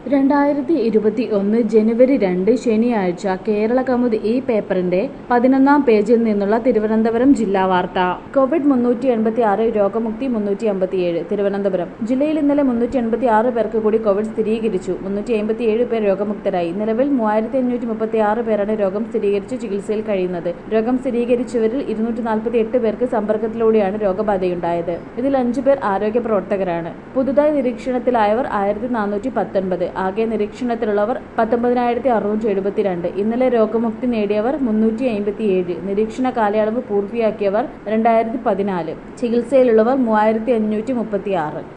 രണ്ടായിരത്തി ഇരുപത്തി ഒന്ന് ജനുവരി രണ്ട് ശനിയാഴ്ച കേരള കൗമുദി ഈ പേപ്പറിന്റെ പതിനൊന്നാം പേജിൽ നിന്നുള്ള തിരുവനന്തപുരം ജില്ലാ വാർത്ത കോവിഡ് മുന്നൂറ്റി എൺപത്തി ആറ് രോഗമുക്തി മുന്നൂറ്റി അമ്പത്തിയേഴ് തിരുവനന്തപുരം ജില്ലയിൽ ഇന്നലെ മുന്നൂറ്റി എൺപത്തി ആറ് പേർക്ക് കൂടി കോവിഡ് സ്ഥിരീകരിച്ചു മുന്നൂറ്റി അമ്പത്തിയേഴ് പേർ രോഗമുക്തരായി നിലവിൽ മൂവായിരത്തി അഞ്ഞൂറ്റി മുപ്പത്തി ആറ് പേരാണ് രോഗം സ്ഥിരീകരിച്ച് ചികിത്സയിൽ കഴിയുന്നത് രോഗം സ്ഥിരീകരിച്ചവരിൽ ഇരുന്നൂറ്റി നാൽപ്പത്തി എട്ട് പേർക്ക് സമ്പർക്കത്തിലൂടെയാണ് രോഗബാധയുണ്ടായത് ഇതിൽ അഞ്ചു പേർ ആരോഗ്യ പ്രവർത്തകരാണ് പുതുതായി നിരീക്ഷണത്തിലായവർ ആയിരത്തി നാനൂറ്റി പത്തൊൻപത് ആകെ നിരീക്ഷണത്തിലുള്ളവർ പത്തൊമ്പതിനായിരത്തി അറുന്നൂറ്റി എഴുപത്തിരണ്ട് ഇന്നലെ രോഗമുക്തി നേടിയവർ മുന്നൂറ്റി അമ്പത്തിയേഴ് നിരീക്ഷണ കാലയളവ് പൂർത്തിയാക്കിയവർ രണ്ടായിരത്തി പതിനാല് ചികിത്സയിലുള്ളവർ മൂവായിരത്തി അഞ്ഞൂറ്റി മുപ്പത്തി ആറ്